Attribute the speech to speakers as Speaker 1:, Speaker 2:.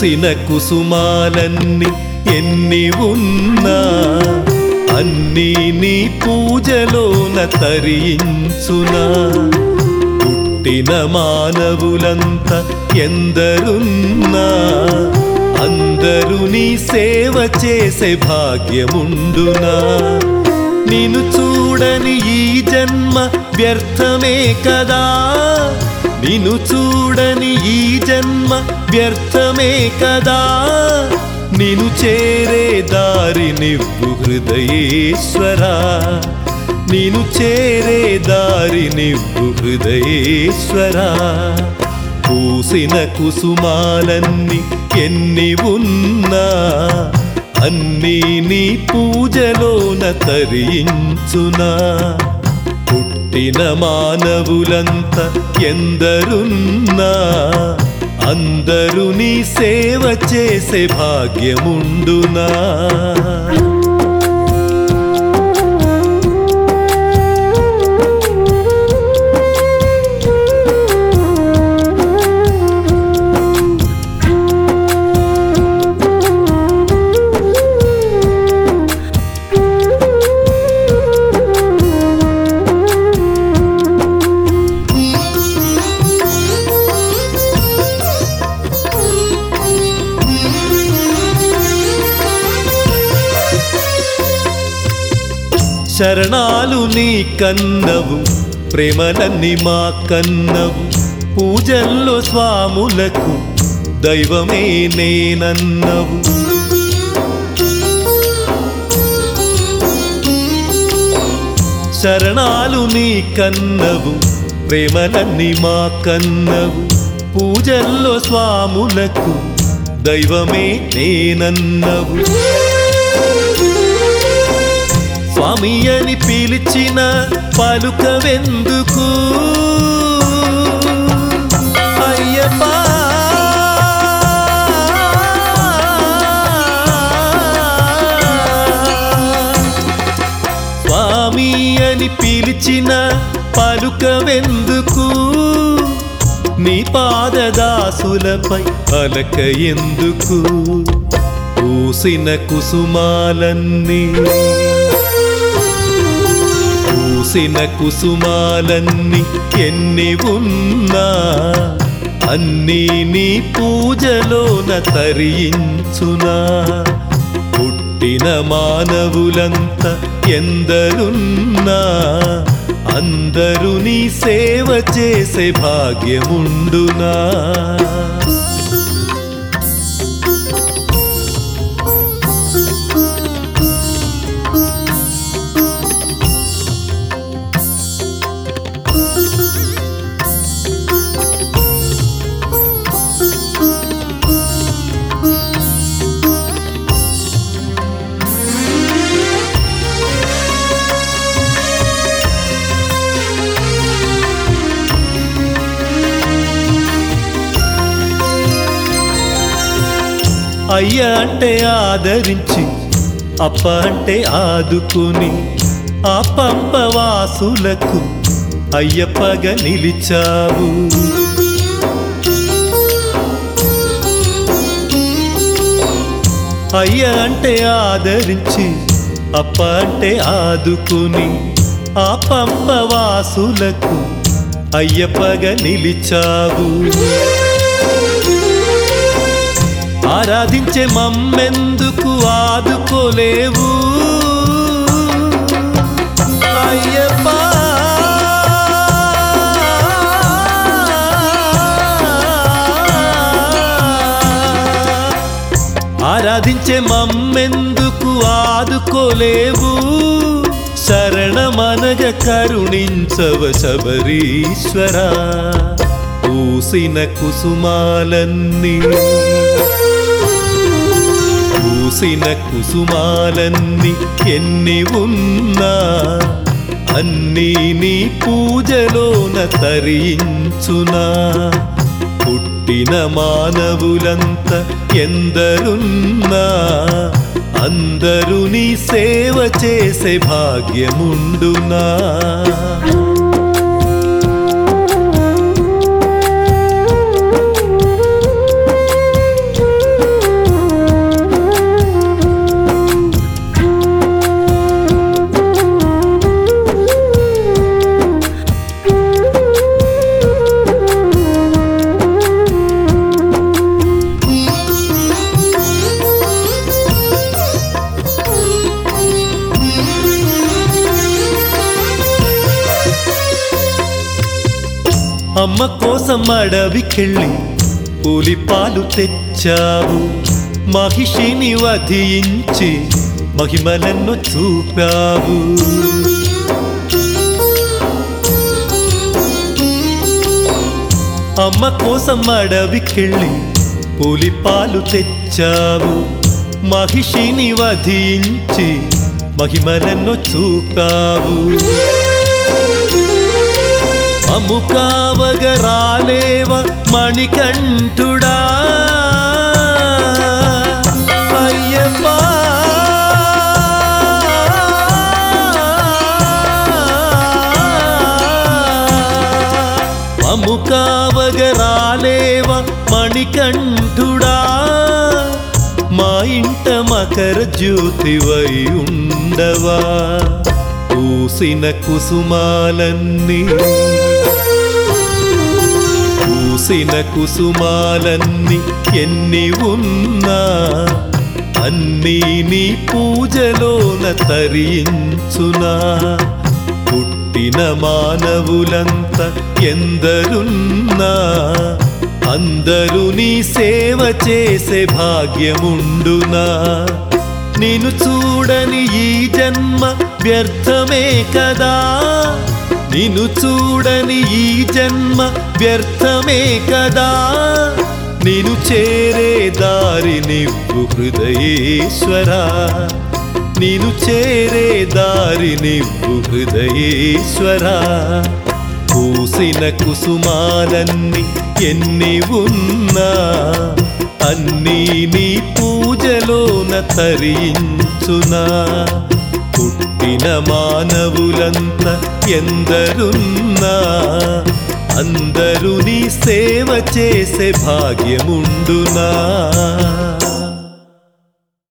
Speaker 1: పూసిన కుసుమాలన్నీ ఎన్ని ఉన్నా అన్నీ నీ పూజలోన తరించునా పుట్టిన మానవులంత ఎందరున్నా అందరూ నీ సేవ చేసే భాగ్యముండునా నిన్ను చూడని ఈ జన్మ వ్యర్థమే కదా నిన్ను చూడని ఈ జన్మ వ్యర్థమే కదా నిన్ను చేరే దారి నివ్వు హృదయేశ్వరా నేను చేరే దారి నివ్వు హృదయేశ్వరా పూసిన కుసుమాలన్నీ ఎన్ని ఉన్నా అన్నీ నీ పూజలోన తరించునా పుట్టిన మానవులంత ఎందరున్నా అందరూ నీ సేవ చేసే భాగ్యముండునా శరణాలు నీ కన్నవు ప్రేమలన్నీ మా కన్నవు పూజల్లో స్వాములకు దైవమే నేనన్నవు శరణాలు నీ కన్నవు ప్రేమలన్నీ మా కన్నవు పూజల్లో స్వాములకు దైవమే నేనన్నవు స్వామి అని పిలిచిన పలుకవెందుకు అయ్యప్ప స్వామి అని పిలిచిన పలుకవెందుకు నీ పాదదాసులపై అలక ఎందుకు పూసిన కుసుమాలన్నీ పూసిన కుసుమాలన్నీ ఎన్ని ఉన్నా అన్నీ నీ పూజలోన తరించునా పుట్టిన మానవులంత ఎందరున్నా అందరూ నీ సేవ చేసే భాగ్యముండునా అయ్య అంటే ఆదరించి అప్ప అంటే ఆదుకుని ఆ పంపవాసులకు అయ్యప్పగా నిలిచావు అయ్య అంటే ఆదరించి అప్ప అంటే ఆదుకుని ఆ పంపవాసులకు అయ్యప్పగా నిలిచావు ఆరాధించే మమ్మెందుకు ఆదుకోలేవు అయ్యప్ప ఆరాధించే మమ్మెందుకు ఆదుకోలేవు శరణమనగ కరుణించవ శబరీశ్వరా పూసిన కుసుమాలన్నీ పూసిన కుసుమాలన్నీ ఎన్ని ఉన్నా అన్నీ నీ పూజలోన తరించునా పుట్టిన మానవులంత ఎందరున్నా అందరూ నీ సేవ చేసే భాగ్యముండునా అమ్మ కోసం అడవికెళ్ళి పులిపాలు తెచ్చావు మహిషిని వధించి మహిమలను చూపావు అమ్మ కోసం అడవికెళ్ళి పులిపాలు తెచ్చావు మహిషిని వధించి మహిమలను చూపావు అముకావగ రాలేవ మణికంఠుడా అయ్యప్పా అముకావగ రాలేవ మణికంఠుడా మా ఇంట మకర జ్యోతివై ఉండవా పూసిన కుసుమాలన్నీ పూసిన కుసుమాలన్నీ ఎన్ని ఉన్నా అన్నీ నీ పూజలోన తరించునా పుట్టిన మానవులంత ఎందరున్నా అందరూ నీ సేవ చేసే భాగ్యముండునా నిన్ను చూడని ఈ జన్మ వ్యర్థమే కదా నిన్ను చూడని ఈ జన్మ వ్యర్థమే కదా నిన్ను చేరే దారి నివ్వు హృదయేశ్వరా నిన్ను చేరే దారి నివ్వు హృదయేశ్వరా పూసిన కుసుమాలన్నీ ఎన్ని ఉన్నా అన్నీ నీ పూజలోన తరించునా పుట్టిన మానవులంత ఎందరున్నా అందరూ నీ సేవ చేసే భాగ్యముండునా